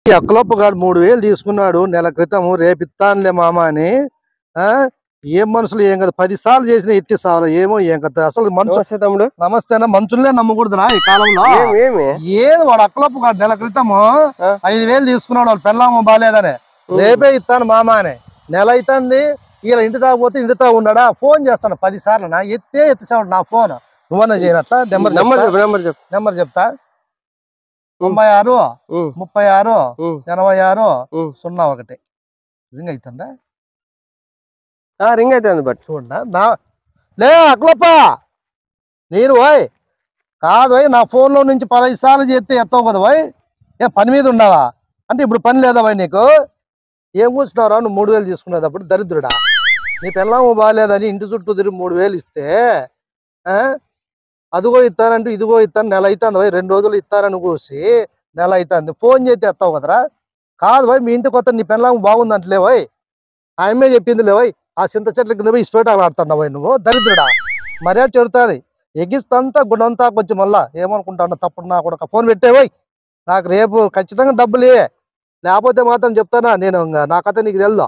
ఈ అక్కలప్ప గారు మూడు వేలు తీసుకున్నాడు నెల క్రితం రేపు ఇస్తానులే మామ అని ఆ ఏం మనుషులు ఏం కదా పది సార్లు చేసిన ఎత్తి సార్లు ఏమో ఏం కదా అసలు మనుషులు నమస్తే తమ్ముడు నమస్తేనా మనుషులే నమ్మకూడదురా ఈ కాలంలో ఏమి ఏమి ఏది వాడు అక్కలప్ప గారు నెల క్రితము ఆ. ఐదు వేలు తీసుకున్నాడు వాళ్ళు పెళ్ళాము బాగాలేదని రేపే ఇస్తాను మామ అని నెల అవుతుంది ఇలా ఇంటి తాగపోతే ఇంటి తాగు ఉన్నాడా ఫోన్ చేస్తాను పది సార్లు నా ఎత్తే ఎత్తిసాడు నా ఫోన్ నువ్వన్నా చేయనట్ట నెంబర్ నంబర్ చెప్తా? చెప్పు నంబర్ చెప్పు నెంబర్ చెప్తా తొంభై ఆరు ఉమ్, ముప్పై ఆరు ఉమ్, ఎనభై ఆరు ఉమ్. సున్నా ఒకటి రింగ్ అవుతుందా ఆ, రింగ్ అయితే బట్ చూడండి నా లే అక్లప్ప నేను ఓయ్ కాదు ఓయ్ నా ఫోన్లో నుంచి పదహైదు సార్లు చేస్తే ఎత్తవు కదా ఓయ్ ఏ పని మీద ఉన్నావా అంటే ఇప్పుడు పని లేదా ఓయ్ నీకు ఏం కూర్చున్నావురా నువ్వు మూడు వేలు తీసుకునేటప్పుడు దరిద్రుడా నీ పిల్లము బాగాలేదని ఇంటి చుట్టూ తిరిగి మూడు వేలు ఇస్తే ఆ? అదిగో ఇస్తానంటూ ఇదిగో ఇస్తాను నెల అవుతుంది పోయి రెండు రోజులు ఇస్తారని కూసి నెల అవుతుంది ఫోన్ చేస్తే ఎత్తావు కదరా కాదు పోయి మీ ఇంటికి కొత్త నీ పిల్లము బాగుందంటలే పోయ్ ఆ అమ్మే చెప్పింది లేవోయ్ ఆ చింత చెట్ల కింద పోయి ఇస్పేటాలు ఆడుతున్నావు నువ్వు దరిద్రుడా మర్యాద చెడుతుంది ఎగిస్తంతా గుణంతా కొంచెం మళ్ళా ఏమనుకుంటాను తప్పుడు నా కూడా ఫోన్ పెట్టేవోయ్ నాకు రేపు ఖచ్చితంగా డబ్బులు ఇయ్యి. లేకపోతే మాత్రం చెప్తానా నేను ఇంగ నా కథ నీకు తెలుదా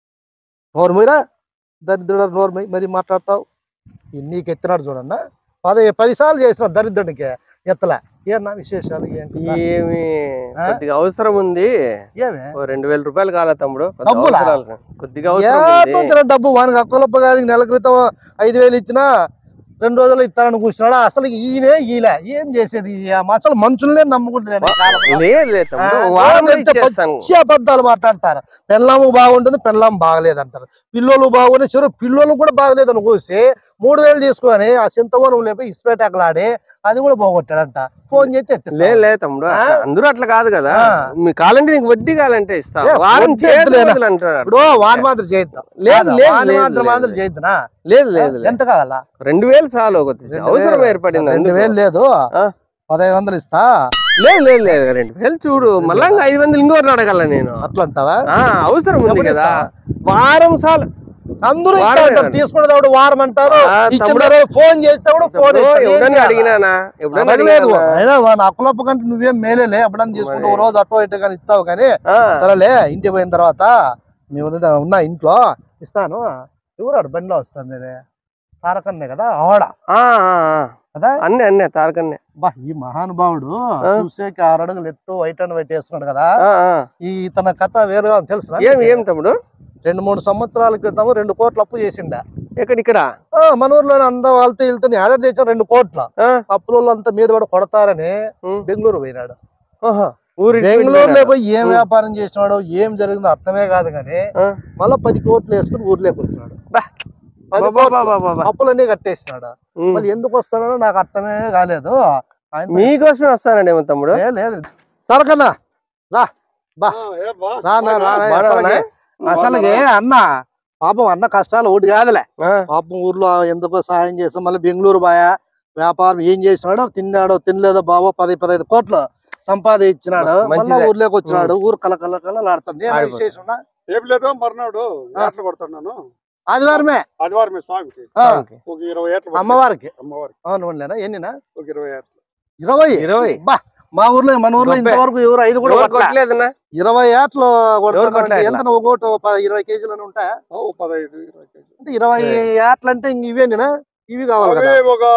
నోరు మీరా దరిద్రుడు నోరు మీ- మరి మాట్లాడతావు ఈ నీకు ఎత్తినాడు చూడన్నా పది పది సార్లు చేసిన దరిద్రుడికి ఎత్తలే ఏనా విశేషాలు ఏం కథ? ఏమి ఆ? కొద్దిగా అవసరం ఉంది ఏమే ఓ రెండు వేల రూపాయలు కావాలా తమ్ముడు కొద్దిగా డబ్బులా? అవసరాలు. కొద్దిగా అవసరం ఉంది ఏటో వచ్చిన డబ్బు వానికి అక్కలప్ప గారికి నెల క్రితం ఐదు వేలు ఇచ్చినా రెండు రోజులు ఇస్తానని కూర్చున్నాడు అసలు ఈయనే ఈలే ఏం చేసేది ఈ అసలు మనుషుల్నే నమ్మకూడదు లేదు లేదు తమ్ముడు ఆ, వారం వెళ్తే ఇచ్చేస్తాను పచ్చి అబద్ధాలు మాట్లాడతారు పెళ్ళాము బాగుంటుంది పెళ్ళాము బాగలేదు అంటారు పిల్లలు బాగుంది చివరి పిల్లలు కూడా బాగలేదు అని కూసి మూడు వేలు తీసుకొని ఆ చింతవనం లేపి ఇస్పేటాకలాడి అది కూడా పోగొట్టాడంట ఫోన్ చేస్తే లేదు ఎత్తిస్తాడు. లేదు తమ్ముడు ఆ? అట్లా అందరూ అట్లా కాదు కదా ఆ. మీ కావాలంటే నీకు వడ్డీ కావాలంటే ఇస్తా ఏ, వారం వడ్డీ చేతి ఎత్తులేనా? రోజులు అంటారు ఇప్పుడు వాని మాత్రం చేయిద్దాం లేదు, కాదా? లేదు, వాని లేదు, మాత్రం లేదు, మాత్రం లేదు. చేయిద్దానా లేదు లేదు లేదు ఎంత కావాలా రెండు వేలు చాలు కొద్దిగా రెండు అవసరం వేలు. ఏర్పడింది రెండు అందుకు. వేలు లేదు ఆ. పదహైదు వందలు ఇస్తా లేదు లేదు లేదు రెండు వేలు చూడు మళ్ళా ఇంకా ఐదు వందలు ఇంకోటి అడగల నేను అట్లా అంటావా ఆ అవసరం ఉంది ఎప్పుడు కదా ఇస్తావా? వారం చాలు అందరూ ఇట్లా వారమే అంటారు అండి. తీసుకునేటప్పుడు వారం అంటారు ఆ, ఇచ్చిన తమ్ముడు. తర్వాత ఫోన్ చేస్తే కూడా ఫోన్ ఓ, ఎవడన్నా అడిగినానా ఎవడన్నా లేదు అడిగినానా? అయినా నా అక్కులప్ప కంటే నువ్వేం మేలేలే ఎప్పుడన్నా తీసుకుంటే ఓ రోజు అటో ఇటు కానీ ఇస్తావు కానీ ఆ, సరేలే ఇంటికి పోయిన తర్వాత మేము ఉన్నా ఇంట్లో ఇస్తాను ఎవరాడు బండిలో వస్తుంది నేనే తారకన్నే కదా ఆడ ఆ, ఆ, ఆ. కదా అన్నే అన్నే తారకన్నే బా ఈ మహానుభావుడు ఆ. చూసేకి ఆరు అడుగులు ఎత్తు వైట్ అండ్ వైట్ వేస్తున్నాడు కదా ఆ, ఆ. ఈ తన కథ వేరుగా ఉంది తెలుసా ఏం ఏం తమ్ముడు రెండు మూడు సంవత్సరాల క్రితం రెండు కోట్ల అప్పు చేసిండ ఎక్కడ ఇక్కడ ఆ, మన ఊర్లో అంతా వాళ్ళతో వీళ్ళతో ఆర్డర్ చేసిన రెండు కోట్ల ఆ, అప్పుల అంతా మీద పడి కొడతారని ఉమ్. బెంగళూరు పోయినాడు ఓహో, ఊరి బెంగళూరులో పోయి ఏం ఉమ్. వ్యాపారం చేసినాడో ఏం జరిగిందో అర్థమే కాదు కానీ ఆ. మళ్ళా పది కోట్లు వేసుకుని ఊర్లోకి వచ్చినాడు బా. పది బాబా, కోట్లు బాబా, బాబా. అప్పులన్నీ కట్టేసినాడు ఉమ్. మళ్ళీ ఎందుకు వస్తాడో నాకు అర్థమే కాలేదు ఆయన మీకోసమే వస్తానండి ఏమో తమ్ముడు ఏ లేదు తరకన్నా రా బా రా నా రా రా. బాగా అసలుగే అసలుగే అన్న పాపం అన్న కష్టాలు ఒకటి కాదులే ఆ, పాపం ఊర్లో ఎందుకో సహాయం చేస్తాం మళ్ళీ బెంగళూరు బాయా వ్యాపారం ఏం చేసినాడో తిన్నాడో తినలేదో బాబో పది పదహైదు కోట్లు సంపాదించినాడు మంచిదే. మళ్ళా ఊర్లోకి వచ్చినాడు ఊరు కల కల కల ఆడుతుంది ఏమైనా ఆడిపోతుంది. విశేషం ఏం లేదు మర్నాడు ఏట్లు కొడుతున్నాను ఆదివారమే ఆదివారం స్వామికి ఆ, ఓకే. ఒక ఇరవై ఏట్లు కొడతాను. అమ్మవారికి అమ్మవారికి అవును ఎన్నినా ఒక ఇరవై ఏట్లు ఇరవై ఇరవై. బా మా ఊర్లో మన ఊర్లో గొప్పే. ఇంతవరకు ఎవరు ఐదు కూడా ఎవరు కొట్టలే. కొట్టలేదన్నా ఇరవై ఏట్లు కొడుతున్నాడు. కొట్టలే ఇట్లా? ఎంత ఒకటి ఒక పది- ఇరవై కేజీలు ఉంటాయా ఓ పదహైదు ఇరవై కేజీలు. అంటే ఇరవై ఏట్లు అంటే ఇంక ఇవేనా ఇవి కావాలి కదా అవి ఒక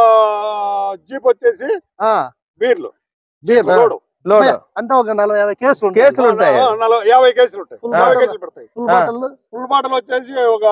జీప్ వచ్చేసి ఆ, బీర్లు బీర్లు. లోడు లోడ్ అంటే ఒక నలభై యాభై కేసులు ఉంటాయి. కేసులు ఉంటాయి. ఆ, నలభై యాభై కేజీలు ఉంటాయి ఫుల్ యాభై బాటిల్. కేజీలు పడతాయి ఫుల్ ఆ. బాటిల్ ఫుల్ బాటిల్ వచ్చేసి ఒక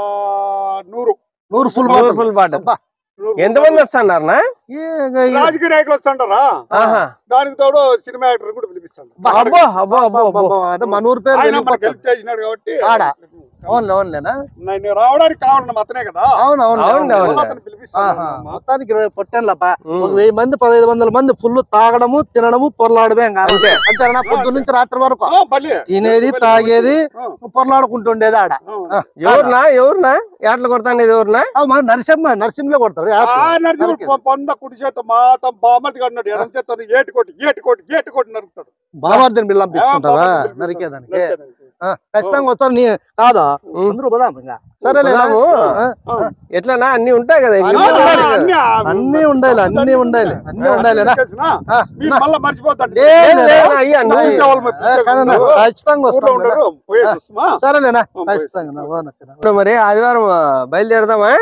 నూరు నూరు ఫుల్ నూరు బాటిల్ ఫుల్ బాటిల్ అబ్బా. నూరు ఎంతమంది వస్తున్నారనా ఏ, ఇంకా ఈ- రాజకీయ నాయకులు వస్తుంటారా ఆహా. దానికి తోడు సినిమా యాక్టర్ కూడా పిలిపిస్తాడు బా. అబ్బో అబ్బో అబ్బో అబ్బా, అబ్బో అబ్బా, అంటే మన ఊరు పేరు ఆయన మనకి వెళ్ళిపోతుంది. హెల్ప్ చేసినాడు కాబట్టి ఆడ. అవునులే అవునులేనా నేను రావడానికి కావాలన్న అతనే కదా అవును అవును అవును, అవును అవును. మళ్ళా అతను పిలిపిస్తాడు ఆహా. మొత్తానికి ఇరవై పొట్టేళ్ళప్ప ఉమ్. ఒక వెయ్యి మంది పదహైదు వందల మంది ఫుల్ తాగడము తినడము పొరలాడమే ఇంకా అంతే. అంతేనా పొద్దు నుంచి రాత్రి వరకు ఆ, పల్లి. తినేది తాగేది ఆ, పొరలాడుకుంటుండేది ఆడ ఆ. ఆ, ఎవరినా ఎవరినా ఎట్లా కొడతాండేది ఎవరినా ఆ, మన నరసింహ నరసింహలో కొడతాడు ఆ యాప్. నరసింహుడు నరికేది. పొ- పొంద కుడి చేత మాత బామతి కన్నాడు ఎడం చేత ఏటి కొట్టి ఏటి కొట్టి ఏటి కొట్టి నరుకుతాడు బావార్దిని బిల్లం ఆ, పిచ్చుకుంటావా బామర్దిని పిలిపిస్తాడు. నరికేదానికి నరికేదానికి. ఆ, ఖచ్చితంగా వస్తాను నీ కాదా ఉమ్. అందరూ పోదాం ఇంకా సరేలేనా పోదాము. ఆ, ఆ. ఎట్లనా అన్ని ఉంటాయి కదా అన్ని ఇంట్లో ఉండాలి. ఉంటాయి కదా. అన్ని అన్ని ఉండాలి అన్ని ఉండాలి అన్ని ఉండాలినా చేసినా ఆ, మీరు నా- మళ్ళా మర్చిపోతాండి ఏం లేదు, లేదా? లేదు, అయ్యా, నువ్వు అయ్యి. కావాలి మరి, ఆ, కానీ నా- ఊర్లో ఖచ్చితంగా వస్తాం కదా. ఉండరు పోయేసి వస్తామా? సరేలేనా పోయేసి ఖచ్చితంగా నా ఓనర్ కదా. ఇప్పుడు మరి ఆదివారం ఆ, బయలుదేరదామా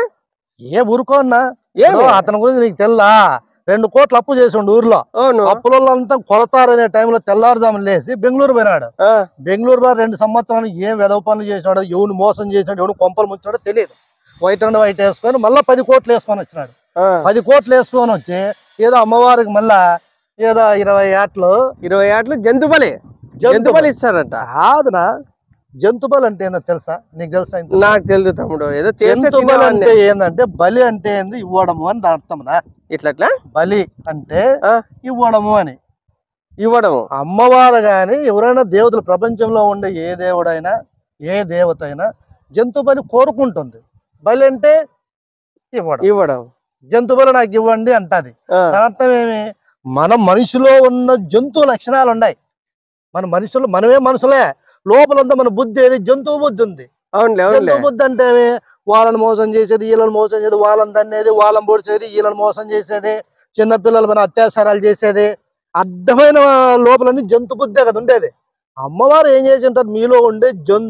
ఏ ఊరుకోన్నా ఏమి అతని గురించి నీకు తెల్లా రెండు కోట్లు అప్పు చేసిండు ఊర్లో అవును అప్పులంతా కొడతారనే టైంలో తెల్లారుజామున లేసి బెంగళూరు పోయినాడు ఆ, బెంగళూరు బార్ రెండు సంవత్సరాలు ఏం వెదవ పనులు చేసినాడో ఎవరు మోసం చేసినాడు ఎవరు కొంపలు ముంచాడో తెలియదు వైట్ అండ్ వైట్ వేసుకొని మళ్ళీ పది కోట్లు వేసుకొని వచ్చినాడు ఆ, పది కోట్లు వేసుకొని వచ్చి ఏదో అమ్మవారికి మళ్ళా ఏదో ఇరవై ఏట్లు ఇరవై ఏట్లు జంతు బలి జంతు జంతు బలి ఇస్తారట కాదునా జంతు బలి అంటే ఏందో తెలుసా నీకు తెలుసా ఇంత? నాకు తెలుసు తమ్ముడు ఏదో చేస్తే జంతు బలి తినేవాడిని. అంటే ఏందంటే బలి అంటే ఏంది ఇవ్వడము అని దాని అర్థంనా ఇట్లా అట్లా బలి అంటే ఆ. ఇవ్వడము అని ఇవ్వడం అమ్మవారు గాని ఎవరైనా దేవతలు ప్రపంచంలో ఉండే ఏ దేవుడైనా ఏ దేవత అయినా జంతు బలి కోరుకుంటుంది బలి అంటే ఇవ్వడం ఇవ్వడం జంతు బలి నాకు ఇవ్వండి అంటది ఆ, దాని అర్థం ఏమి మన మనిషిలో ఉన్న జంతు లక్షణాలు ఉన్నాయి మన మనుషులు మనమే మనుషులే లోపలంతా మన బుద్ధి ఏది జంతువు బుద్ధి ఉంది అవునులే అవునులే జంతువు బుద్ధి అంటే ఏమి? వాళ్ళని మోసం చేసేది వీళ్ళని మోసం చేసేది వాళ్ళని తన్నేది వాళ్ళని పొడిచేది వీళ్ళని మోసం చేసేది చిన్నపిల్లల మన అత్యాచారాలు చేసేది అడ్డమైన లోపలన్నీ జంతు బుద్ధే కదా ఉండేది అమ్మవారు ఏం చేసి ఉంటారు మీలో ఉండే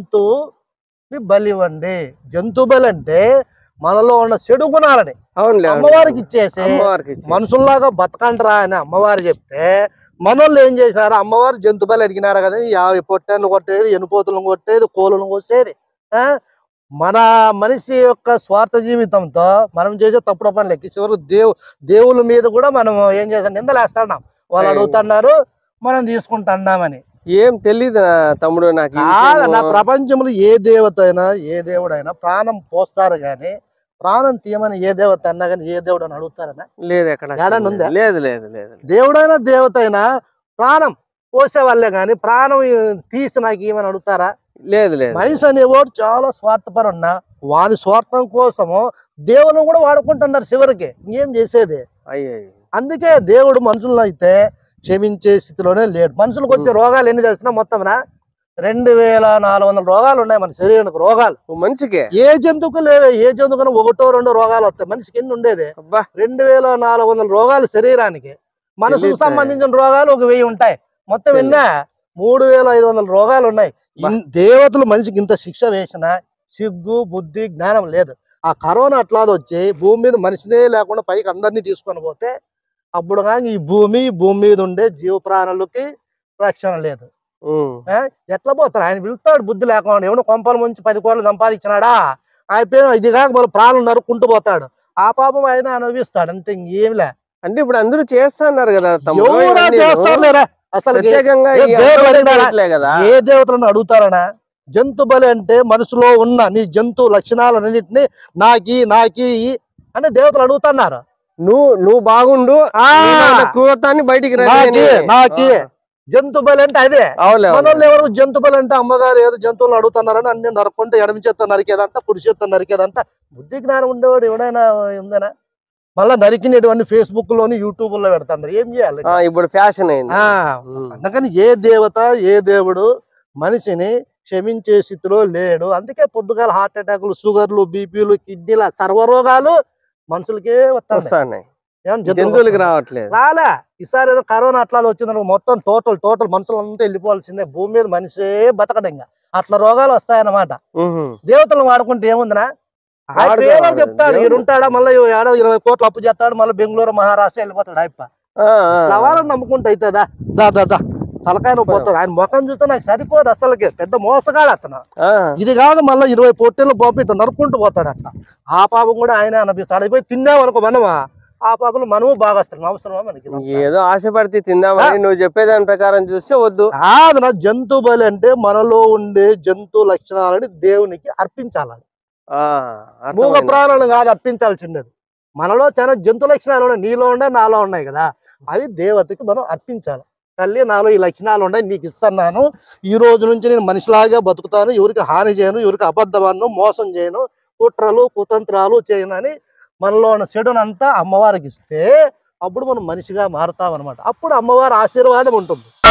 జంతువుని బలి ఇవ్వండి జంతు బలి అంటే మనలో ఉన్న చెడు గుణాలని అవునులే అవునులే. అమ్మవారికి ఇచ్చేసి అమ్మవారికి ఇచ్చి. మనుషుల్లాగా బతకండిరా అని అమ్మవారు చెప్తే మనోళ్ళు ఏం చేశారు అమ్మవారు జంతు బలి అడిగినారు కదా యాభై పొట్టేళ్ళు కొట్టేది ఎనుపోతులను కొట్టేది కోళ్ళను కొట్టేది ఆ? మన మనిషి యొక్క స్వార్థ జీవితంతో మనం చేసే తప్పుడు పనులు ఎక్కి చివరకు దేవు దేవుళ్ళ మీద కూడా మనం ఏం చేసాం నిందలేస్తున్నాం వాళ్ళు అయ్యో. అడుగుతున్నారు మనం తీసుకుంటున్నామని ఏం తెలీదు తమ్ముడు నాకు ఈ కాదన్న విషయము. ప్రపంచంలో ఏ దేవత అయినా ఏ దేవుడైనా ప్రాణం పోస్తారు గాని ప్రాణం తీయమని ఏ దేవత అన్నా కానీ ఏ దేవుడు అని అడుగుతారనా లేదు ఎక్కడ ఏడన్నా ఉందా? లేదు లేదు లేదు దేవుడైనా దేవత అయినా ప్రాణం పోసే వాళ్ళే గాని ప్రాణం తీసి నాకు ఏమని అడుగుతారా లేదు లేదు మనిషి అనేవాడు చాలా స్వార్థపరున్న వాని స్వార్థం కోసము దేవుని కూడా వాడుకుంటున్నారు చివరికి ఇంకేం చేసేది అయ్యో అందుకే దేవుడు మనుషులను అయితే క్షమించే స్థితిలోనే లేడు మనుషులకు వచ్చే రోగాలు ఎన్ని తెలిసినా మొత్తంనా రెండు వేల నాలుగు వందల రోగాలు ఉన్నాయి మన శరీరానికి రోగాలు ఓ మనిషికే ఏ జంతువుకు లేవే ఏ జంతువుకైనా ఒకటో రెండో రోగాలు వస్తాయి మనిషికి ఎన్ని ఉండేది అబ్బా రెండు వేల నాలుగు వందల రోగాలు శరీరానికి మనసుకు తెలీదు. సంబంధించిన రోగాలు ఒక వెయ్యి ఉంటాయి మొత్తం తెలీదు. ఎన్నా మూడు వేల ఐదు వందల రోగాలు ఉన్నాయి బా. ఇన్- దేవతలు మనిషికి ఇంత శిక్ష వేసిన సిగ్గు బుద్ధి జ్ఞానం లేదు ఆ కరోనా అట్లాది వచ్చి భూమి మీద మనిషినే లేకుండా పైకి అందరినీ తీసుకొని పోతే అప్పుడు కానీ ఈ భూమి ఈ భూమి మీద ఉండే జీవ ప్రాణులకి రక్షణ లేదు ఉమ్. ఆ? ఎట్లా పోతాడు ఆయన పిలుస్తాడు బుద్ధి లేకుండా ఎవడు కొంపల ముంచి పది కోట్లు సంపాదించినాడా అయిపోయి ఇది కాక మన ప్రాణులు నరుక్కుంటూ పోతాడు ఆ పాపం ఆయన అనుభవిస్తాడు అంతే ఇంకేమిలే అంటే ఇప్పుడు అందరూ చేస్తున్నారు కదా తమ్ముడు ఎవరా ఇవన్నీ చేస్తారు లేరా అసలు ప్రత్యేకంగా ఏ ఈ దేవుడు అమ్మవారే అడిగినాడా? చేయట్లే కదా ఏ దేవతలను అడుగుతారనా జంతు బలి అంటే మనసులో ఉన్న నీ జంతు లక్షణాలన్నింటినీ నాకి నాకి అని దేవతలు అడుగుతున్నారు నువ్వు నువ్వు బాగుండు ఆ, నీలో ఉన్న క్రూరత్వాన్ని బయటికి రండి నాకి, అని. నాకి. ఆ, జంతు బలి అంటే అదే అవునులే అవునులే. మనోళ్ళు ఎవరు జంతు బలి అంటే అమ్మగారు ఏదో జంతువులను అడుగుతున్నారని అన్ని నరుక్కుంటే ఎడమ చేత్తో నరికేదంట కుడి చేత్తో నరికేదంట బుద్ధి జ్ఞానం ఉండేవాడు ఎవడైనా ఉందేనా మళ్ళా నరికినటువంటి ఫేస్బుక్ లోని యూట్యూబ్ లో పెడతారు ఏం చేయాలి ఆ, ఇప్పుడు ఫ్యాషన్ అయింది ఆ ఉమ్. అందుకని ఏ దేవత ఏ దేవుడు మనిషిని క్షమించే స్థితిలో లేడు అందుకే పొద్దుగాల హార్ట్ అటాకులు షుగర్లు బీపీలు కిడ్నీల సర్వరోగాలు మనుషులకే వస్తాయి వస్తున్నాయి ఏమన్నా జంతువులకి జంతువులకు రావట్లేదు రాలే ఈసారి ఏదో కరోనా అట్లా వచ్చిందని మొత్తం టోటల్ టోటల్ మనుషులంతా వెళ్ళిపోవాల్సిందే భూమి మీద మనిషే బతకడం ఇంకా అట్లా రోగాలు వస్తాయన్నమాట ఉహు. దేవతలను వాడుకుంటే ఏముందినా ఆయన వాడుకో, ఏదో వాడుకో. చెప్తాడు దేవుడు. ఈడు ఉంటాడా మళ్ళీ ఏడో ఇరవై కోట్లు అప్పు చేస్తాడు మళ్ళీ బెంగళూరు మహారాష్ట్ర వెళ్ళిపోతాడు అయిపో ఆ, ఆ. లవాలని నమ్ముకుంటే అవుతుందా దా దా దా తలకాయ నొప్పి పోతుంది ఆయన ముఖం చూస్తే నాకు సరిపోదు అసలుకి పెద్ద మోసగాడు అతను ఆ, ఇది కాదు మళ్ళీ ఇరవై పొట్టేళ్ళు పోపి ఇట్లా నరుక్కుంటూ పోతాడు అట్ట ఆ పాపం కూడా ఆయన అనిపిస్తాడు అది పోయి తిన్నామనుకో మనమా ఆ పాపలు మనము బాగా వస్తాం అవసరమా మనకి ఏదో ఆశపడితే తిందామని నువ్వు చెప్పేదాని ప్రకారం చూస్తే వద్దు కాదు నా జంతు బలి అంటే మనలో ఉండే జంతు లక్షణాలని దేవునికి అర్పించాలని ఆ, మూగ అర్థమైంది. ప్రాణాలను కాదు అర్పించాల్సిండేది మనలో చాలా జంతు లక్షణాలు ఉన్నాయి నీలో ఉన్నాయి నాలో ఉన్నాయి కదా అవి దేవతకి మనం అర్పించాలి తల్లి నాలో ఈ లక్షణాలు ఉన్నాయి నీకు ఇస్తున్నాను ఈ రోజు నుంచి నేను మనిషిలాగా బతుకుతాను ఎవరికి హాని చేయను ఎవరికి అబద్ధమాను మోసం చేయను కుట్రలు కుతంత్రాలు చేయను అని మనలో ఉన్న చెడునంతా అమ్మవారికి ఇస్తే అప్పుడు మనం మనిషిగా మారుతాం అనమాట అప్పుడు అమ్మవారి ఆశీర్వాదం ఉంటుంది